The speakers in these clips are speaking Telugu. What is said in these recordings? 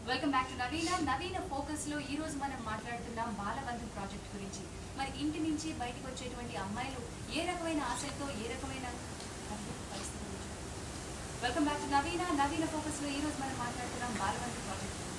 Welcome back to Naveena Naveena focus లో ఈ రోజు మనం మాట్లాడుతున్నాం బాలబంధు ప్రాజెక్ట్ గురించి మరి ఇంటి నుంచి బయటకు వచ్చేటువంటి అమ్మాయిలు ఏ రకమైన ఆశలతో ఏ రకమైన పరిస్థితుల నుంచి welcome back to Naveena Naveena focus లో ఈ రోజు మనం మాట్లాడుతున్నాం బాలబంధు ప్రాజెక్ట్ గురించి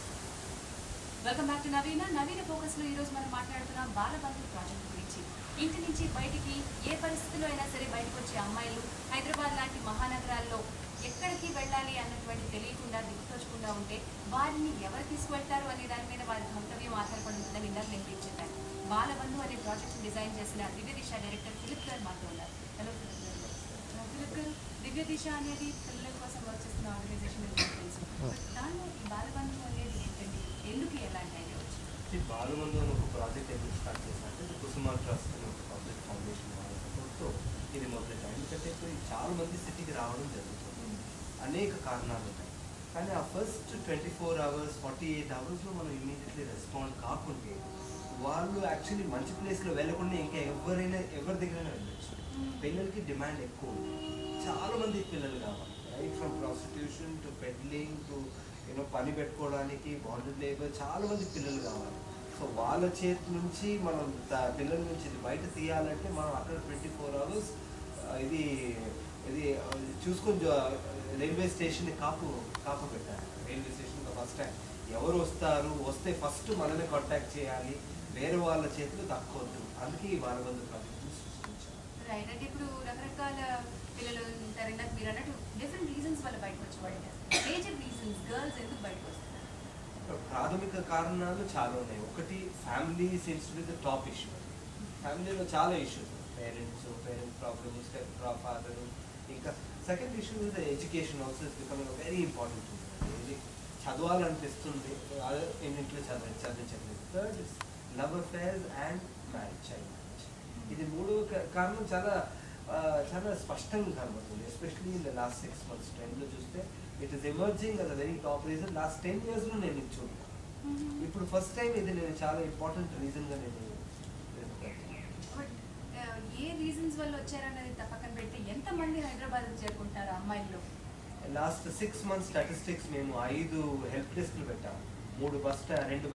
welcome back to Naveena Naveena focus లో ఈ రోజు మనం మాట్లాడుతున్నాం బాలబంధు ప్రాజెక్ట్ గురించి ఇంటి నుంచి బయటికి ఏ పరిస్థితుల్లో అయినా సరే బయటకు వచ్చే అమ్మాయిలు హైదరాబాద్ లాంటి మహానగరాల్లో ఎక్కడికి వెళ్ళాలి అన్నటువంటి తెలియకుండా దిగుతోచకుండా ఉంటే వారిని ఎవరు తీసుకువెళ్తారు అనే దాని మీద వారి గంతవ్యం ఆధారపడి ఉంటుందని ఇందాక నేను మీకు చెప్పాను బాలబంధు అనే ప్రాజెక్ట్ డిజైన్ చేసిన దివ్య దిశ డైరెక్టర్ ఫిలిప్ గారు మాతో ఉన్నారు హలో ఫిలిప్ గారు ఫిలిప్ గారు దివ్య దిశ అనేది పిల్లల కోసం వర్క్ చేస్తున్న ఆర్గనైజేషన్ మీకు తెలుసు బట్ దానిలో ఈ బాలబంధు అనేది ఏంటండి ఎందుకు ఎలాంటి ఐడియా వచ్చింది ఈ బాలబంధు అని ఒక ప్రాజెక్ట్ ఎందుకు స్టార్ట్ చేశానంటే ఇది కుసుమ ట్రస్ట్ అనే ఒక ప్రాజెక్ట్ ఫౌండేషన్ వాళ్ళ సపోర్ట్తో ఇది మొదలెట్టాను ఎందుకంటే ఇప్పుడు చాలా మంది సిటీకి రావడం జరుగుతుంది అనేక కారణాలు ఉన్నాయి కానీ ఆ first twenty four hours forty eight అవర్స్లో మనం ఇమీడియట్లీ రెస్పాండ్ కాకుంటే వాళ్ళు యాక్చువల్లీ మంచి ప్లేస్లో వెళ్ళకుండా ఇంకా ఎవరైనా ఎవరి దగ్గరైనా వెళ్ళచ్చు పిల్లలకి డిమాండ్ ఎక్కువ ఉంది. చాలా మంది పిల్లలు కావాలి right from prostitution to peddling to you know పని పెట్టుకోవడానికి బాండెడ్ లేబర్ చాలా మంది పిల్లలు కావాలి సో వాళ్ళ చేతి నుంచి మనం త- పిల్లల నుంచి ఇది బయట తీయాలంటే మనం అక్కడ ట్వంటీ ఫోర్ అవర్స్ ఇది ఇది ఆ, చూసుకొని జా- రైల్వే స్టేషన్ కాపు కాపు పెట్టాలి రైల్వే స్టేషన్ ఫస్ట్ టైం ఎవరు వస్తారు వస్తే ఫస్ట్ మనమే కాంటాక్ట్ చేయాలి వేరే వాళ్ళ చేతులు తక్కువద్దు అందుకే ఈ బాలబంధు ప్రాజెక్ట్ని సృష్టించాను రైట్ అంటే ఇప్పుడు రకరకాల పిల్లలు ఉంటారు ఇందాక మీరు అన్నట్టు డిఫరెంట్ రీజన్స్ వల్ల బయటకు వచ్చేవాళ్ళు మేజర్ రీజన్స్ గర్ల్స్ ఎందుకు బయటకు వస్తున్నారు ప్రాథమిక కారణాలు చాలా ఉన్నాయి ఒకటి family seems to the top issue ఫ్యామిలీలో చాలా issues parents parent problems father ఇంకా second issue is the education also is becoming very important ఇది చదవాలనిపిస్తుంది అదే ఎన్నింట్లో చదివి చదివించలేదు third is love affairs and marriage child marriage ఇది మూడు క- కారణం చాలా ఆ, చాలా స్పష్టంగా కనబడుతుంది especially in the last six months ట్రెండ్లో చూస్తే it is emerging as a very top reason last ten ఇయర్స్లో నేను ఇది చూడలేదు ఇప్పుడు ఫస్ట్ టైం ఇది నేను చాలా ఇంపార్టెంట్ రీజన్గా నేను బట్ ఏ రీజన్స్ వల్ల వచ్చారన్నది పక్కన పెడితే ఎంతమంది హైదరాబాద్ చేరుకుంటారు అమ్మాయిల్లో లాస్ట్ సిక్స్ మంత్స్ స్టాటిస్టిక్స్ మేము ఐదు హెల్ప్ డెస్క్లు పెట్టాము మూడు బస్ స్టా రెండు